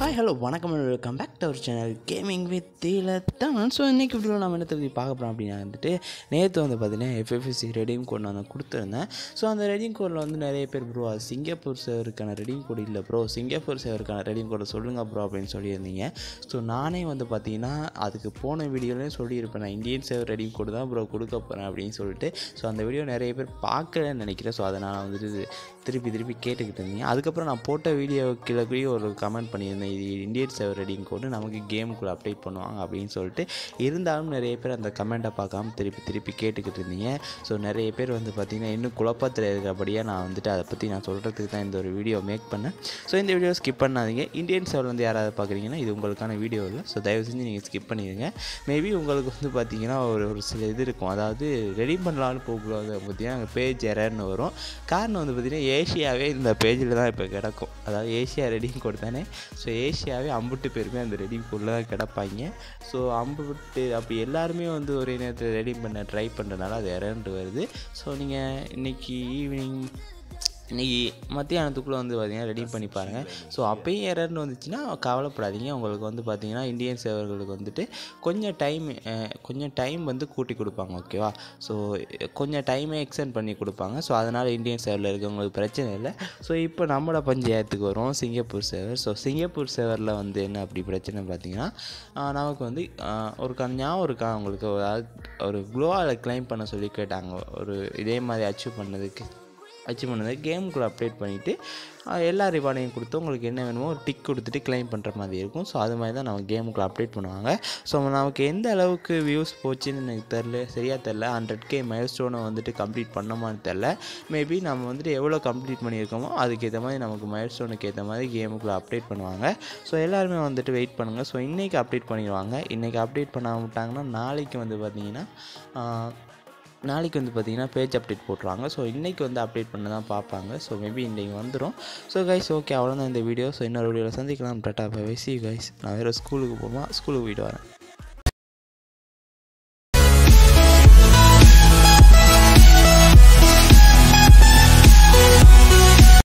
hi hello வணக்கம் welcome back to our channel gaming with தீலத்தான் so இன்றைக்கி video நம்ம என்ன பற்றி பார்க்க போகிறோம் அப்படின்னா வந்துட்டு நேற்று வந்து பார்த்தீங்கன்னா எஃப்எஃப்சி ரெடீம் கோட் நான் கொடுத்துருந்தேன் ஸோ அந்த ரெடீம் கோடில் வந்து நிறைய பேர் ப்ரோ அது சிங்கப்பூர் சேவருக்கான ரெடீம் கோட் இல்லை ப்ரோ சிங்கப்பூர் சேவருக்கான ரெடீம் கோடை சொல்லுங்கள் ப்ரோ அப்படின்னு சொல்லியிருந்தீங்க ஸோ நானே வந்து பார்த்தீங்கன்னா அதுக்கு போன வீடியோலேயும் சொல்லியிருப்பேன் நான் இந்தியன் சேவர் ரெடீம் கோடு தான் ப்ரோ கொடுக்க போகிறேன் அப்படின்னு சொல்லிட்டு ஸோ அந்த வீடியோ நிறைய பேர் பார்க்கலன்னு நினைக்கிறேன் ஸோ அதை நான் வந்துட்டு திருப்பி திருப்பி கேட்டுக்கிட்டு இருந்தீங்க அதுக்கப்புறம் நான் போட்ட வீடியோ கீழே கூட ஒரு கமெண்ட் பண்ணியிருந்தேன் இது இந்தியன் சேவர் ரெடிங் கோடு நமக்கு கேமுக்குள்ளே அப்டேட் பண்ணுவாங்க அப்படின்னு சொல்லிட்டு இருந்தாலும் நிறைய பேர் அந்த கமெண்ட்டை பார்க்காம திருப்பி திருப்பி கேட்டுக்கிட்டு இருந்தீங்க ஸோ நிறைய பேர் வந்து பார்த்திங்கன்னா இன்னும் குழப்பத்தில் இருக்கிறபடியாக நான் வந்துட்டு அதை பற்றி நான் சொல்கிறதுக்கு தான் இந்த ஒரு வீடியோ மேக் பண்ணேன் ஸோ இந்த வீடியோ ஸ்கிப் பண்ணாதீங்க இந்தியன் சேவர் வந்து யாராவது பார்க்குறீங்கன்னா இது உங்களுக்கான வீடியோ இல்லை ஸோ தயவு செஞ்சு நீங்கள் ஸ்கிப் பண்ணிடுங்க மேபி உங்களுக்கு வந்து பார்த்தீங்கன்னா ஒரு ஒரு சில இது இருக்கும் அதாவது ரெடி பண்ணலான்னு போகக்கூடாது பார்த்தீங்கன்னா அங்கே பேஜ் எரர்னு வரும் காரணம் வந்து பார்த்திங்கன்னா ஏஷியாவே இந்த பேஜில் தான் இப்போ கிடக்கும் அதாவது ஏஷியா ரெடிங் கோட் தானே ஸோ ஏஷியாவே அம்புட்டு பேருமே அந்த ரெடிங் கோடில் தான் கிடப்பாங்க ஸோ அம்புட்டு அப்படி எல்லாருமே வந்து ஒரே நேரத்தில் ரெடி பண்ண ட்ரை பண்ணுறதுனால அது எரர்ன்ட்டு வருது ஸோ நீங்கள் இன்றைக்கி ஈவினிங் இன்றைக்கி மத்தியானத்துக்குள்ளே வந்து பார்த்தீங்கன்னா ரெடி பண்ணி பாருங்கள் ஸோ அப்பயும் எரர்னு வந்துச்சுன்னா கவலைப்படாதீங்க உங்களுக்கு வந்து பார்த்தீங்கன்னா இந்தியன் சேவர்களுக்கு வந்துட்டு கொஞ்சம் டைம் கொஞ்சம் டைம் வந்து கூட்டி கொடுப்பாங்க ஓகேவா ஸோ கொஞ்சம் டைமே எக்ஸ்டெண்ட் பண்ணி கொடுப்பாங்க ஸோ அதனால் இந்தியன் சேவரில் இருக்கவங்களுக்கு பிரச்சனை இல்லை ஸோ இப்போ நம்மளோட பஞ்சாயத்துக்கு வரும் சிங்கப்பூர் சேவர் ஸோ சிங்கப்பூர் சேவரில் வந்து என்ன அப்படி பிரச்சனை பார்த்தீங்கன்னா ஆஹ் நமக்கு வந்து ஆஹ் ஒரு க ஞாபகம் இருக்கா உங்களுக்கு ஒரு ஒரு க்ளோவால் க்ளைம் பண்ண சொல்லி கேட்டாங்க ஒரு இதே மாதிரி அச்சீவ் பண்ணதுக்கு அச்சீவ் பண்ணதை கேமுக்குள்ளே அப்டேட் பண்ணிவிட்டு எல்லா ரிவார்டையும் கொடுத்து உங்களுக்கு என்ன வேணுமோ ஒரு டிக் கொடுத்துட்டு க்ளைம் பண்ணுற மாதிரி இருக்கும் ஸோ அது மாதிரி தான் நம்ம கேமுக்குள்ளே அப்டேட் பண்ணுவாங்க ஸோ நமக்கு எந்த அளவுக்கு வியூஸ் போச்சுன்னு எனக்கு தெரில சரியாக தெரில ஹண்ட்ரட் கே மைல் ஸ்டோனை வந்துட்டு கம்ப்ளீட் பண்ணோமான்னு தெரில மேபி நம்ம வந்துட்டு எவ்வளோ கம்ப்ளீட் பண்ணியிருக்கோமோ அதுக்கேற்ற மாதிரி நமக்கு மைல் ஸ்டோனுக்கு ஏற்ற மாதிரி கேமுக்குள்ளே அப்டேட் பண்ணுவாங்க ஸோ எல்லாருமே வந்துட்டு வெயிட் பண்ணுங்கள் ஸோ இன்றைக்கி அப்டேட் பண்ணிடுவாங்க இன்றைக்கி அப்டேட் பண்ண விட்டாங்கன்னா நாளைக்கு வந்து பார்த்திங்கன்னா நாளைக்கு வந்து பார்த்தீங்கன்னா பேஜ் அப்டேட் போட்டுருவாங்க ஸோ இன்றைக்கி வந்து அப்டேட் பண்ண தான் பார்ப்பாங்க ஸோ மேபி இன்றைக்கி வந்துடும் ஸோ கைஸ் ஓகே அவ்வளோதான் இந்த வீடியோ ஸோ இன்னொரு வீடியோவில் சந்திக்கலாம் டாட்டா பை சி கைஸ் நான் வேறு ஸ்கூலுக்கு போமா ஸ்கூலுக்கு போயிட்டு வரேன்